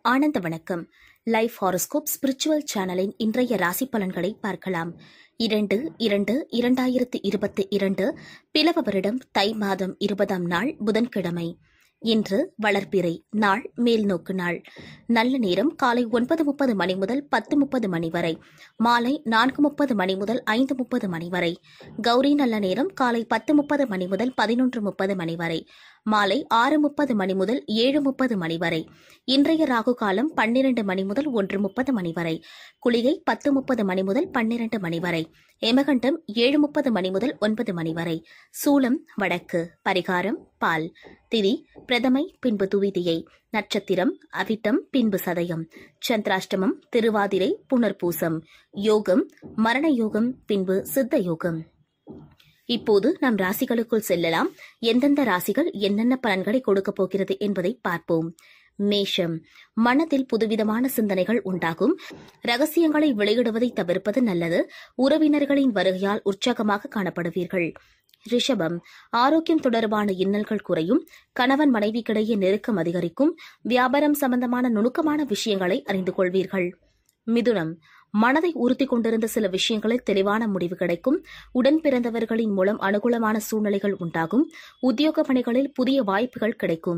ஆனந்த வணக்கம் life horoscope spiritual சேனலின் இன்றைய ராசி பலன்களை பார்க்கலாம் இரண்டு இரண்டு இரண்டாயிரத்து இருபத்தி இரண்டு பிளவ வருடம் தை மாதம் இருபதாம் நாள் புதன்கிழமை இன்று வளர்பிறை நாள் மேல்நோக்கு நாள் நல்ல நேரம் காலை ஒன்பது முப்பது மணி முதல் பத்து முப்பது மணி வரை மாலை நான்கு முப்பது மணி முதல் ஐந்து முப்பது மணி வரை கௌரி நல்ல நேரம் காலை பத்து முப்பது மணி முதல் பதினொன்று முப்பது மணி வரை மாலை ஆறு முப்பது மணி முதல் ஏழு முப்பது மணி வரை இன்றைய ராகு காலம் பன்னிரண்டு மணி முதல் ஒன்று முப்பது மணி வரை குளிகை பத்து முப்பது மணி முதல் பன்னிரண்டு மணி வரை எமகண்டம் ஏழு முப்பது மணி முதல் ஒன்பது மணி வரை சூலம் வடக்கு பரிகாரம் பால் திதி பிரதமை பின்பு துவிதியை நட்சத்திரம் அவிட்டம் பின்பு சதயம் சந்திராஷ்டமம் திருவாதிரை புனர்பூசம் யோகம் மரண யோகம் பின்பு சித்த யோகம் இப்போது நம் ராசிகளுக்குள் செல்லலாம் எந்தெந்த ராசிகள் என்னென்ன பலன்களை கொடுக்கப் போகிறது என்பதை பார்ப்போம் மேஷம் மனதில் புதுவிதமான சிந்தனைகள் உண்டாகும் ரகசியங்களை வெளியிடுவதை தவிர்ப்பது நல்லது உறவினர்களின் வருகையால் உற்சாகமாக காணப்படுவீர்கள் ரிஷபம் ஆரோக்கியம் தொடர்பான இன்னல்கள் குறையும் கணவன் மனைவிக்கிடையே நெருக்கம் அதிகரிக்கும் வியாபாரம் சம்பந்தமான நுணுக்கமான விஷயங்களை அறிந்து கொள்வீர்கள் மிதுனம் மனதை உறுத்திக் கொண்டிருந்த சில விஷயங்களில் தெளிவான முடிவு கிடைக்கும் உடன் பிறந்தவர்களின் மூலம் அனுகூலமான சூழ்நிலைகள் உண்டாகும் உத்தியோக பணிகளில் புதிய வாய்ப்புகள் கிடைக்கும்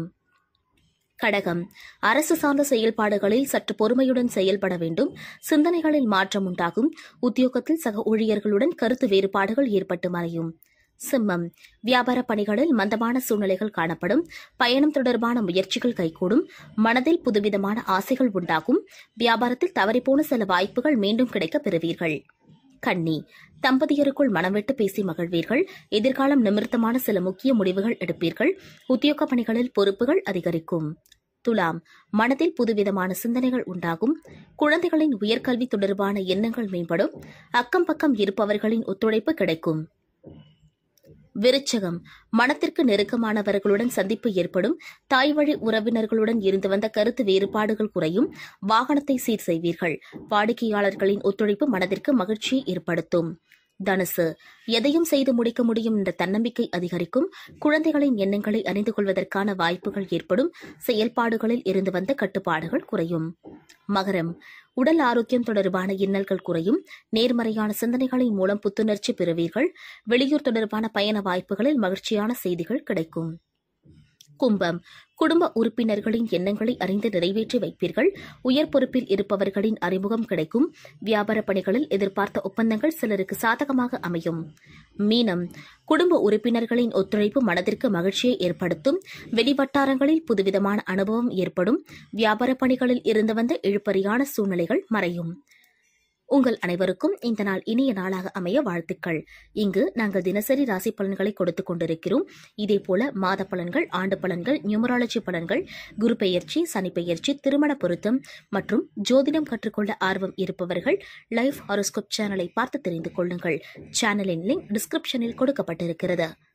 கடகம் அரசு சார்ந்த செயல்பாடுகளில் சற்று பொறுமையுடன் செயல்பட வேண்டும் சிந்தனைகளில் மாற்றம் உண்டாகும் உத்தியோகத்தில் சக ஊழியர்களுடன் கருத்து வேறுபாடுகள் ஏற்பட்டு மறையும் சிம்மம் வியாபார பணிகளில் மந்தமான சூழ்நிலைகள் காணப்படும் பயணம் தொடர்பான முயற்சிகள் கைகூடும் மனதில் புதுவிதமான ஆசைகள் உண்டாகும் வியாபாரத்தில் தவறிப்போன சில வாய்ப்புகள் மீண்டும் கிடைக்க பெறுவீர்கள் கன்னி தம்பதியருக்குள் மனம்விட்டு பேசி மகிழ்வீர்கள் எதிர்காலம் நிமித்தமான சில முக்கிய முடிவுகள் எடுப்பீர்கள் உத்தியோக பணிகளில் பொறுப்புகள் அதிகரிக்கும் துலாம் மனதில் புதுவிதமான சிந்தனைகள் உண்டாகும் குழந்தைகளின் உயர்கல்வி தொடர்பான எண்ணங்கள் மேம்படும் அக்கம் பக்கம் இருப்பவர்களின் ஒத்துழைப்பு கிடைக்கும் விருச்சகம் மனத்திற்கு நெருக்கமானவர்களுடன் சந்திப்பு ஏற்படும் தாய் வழி உறவினர்களுடன் இருந்து வந்த கருத்து வேறுபாடுகள் குறையும் வாகனத்தை சீர் செய்வீர்கள் வாடிக்கையாளர்களின் ஒத்துழைப்பு மனதிற்கு மகிழ்ச்சியை ஏற்படுத்தும் தனுசு எதையும் செய்து முடிக்க முடியும் என்ற தன்னம்பிக்கை அதிகரிக்கும் குழந்தைகளின் எண்ணங்களை அறிந்து கொள்வதற்கான வாய்ப்புகள் ஏற்படும் செயல்பாடுகளில் இருந்து வந்த கட்டுப்பாடுகள் குறையும் மகரம் உடல் ஆரோக்கியம் தொடர்பான இன்னல்கள் குறையும் நேர்மறையான சிந்தனைகளின் மூலம் புத்துணர்ச்சி பெறுவீர்கள் வெளியூர் தொடர்பான பயண வாய்ப்புகளில் மகிழ்ச்சியான செய்திகள் கிடைக்கும் கும்பம் குடும்ப உறுப்பினர்களின் எண்ணங்களை அறிந்து நிறைவேற்றி வைப்பீர்கள் உயர் பொறுப்பில் இருப்பவர்களின் அறிமுகம் கிடைக்கும் வியாபார பணிகளில் எதிர்பார்த்த ஒப்பந்தங்கள் சிலருக்கு சாதகமாக அமையும் மீனம் குடும்ப உறுப்பினர்களின் ஒத்துழைப்பு மனதிற்கு மகிழ்ச்சியை ஏற்படுத்தும் வெளிவட்டாரங்களில் புதுவிதமான அனுபவம் ஏற்படும் வியாபார பணிகளில் இருந்து வந்த இழுபறியான சூழ்நிலைகள் மறையும் உங்கள் அனைவருக்கும் இந்த நாள் இனிய நாளாக அமைய வாழ்த்துக்கள் இங்கு நாங்கள் தினசரி ராசி பலன்களை கொடுத்துக் கொண்டிருக்கிறோம் இதேபோல மாத பலன்கள் ஆண்டு பலன்கள் நியூமராலஜி பலன்கள் குரு பெயர்ச்சி சனி பெயர்ச்சி திருமண பொருத்தம் மற்றும் ஜோதிடம் கற்றுக்கொள்ள ஆர்வம் இருப்பவர்கள் லைஃப் ஹாரோஸ்கோப் சேனலை பார்த்து தெரிந்து கொள்ளுங்கள் சேனலின் லிங்க் டிஸ்கிரிப்ஷனில் கொடுக்கப்பட்டிருக்கிறது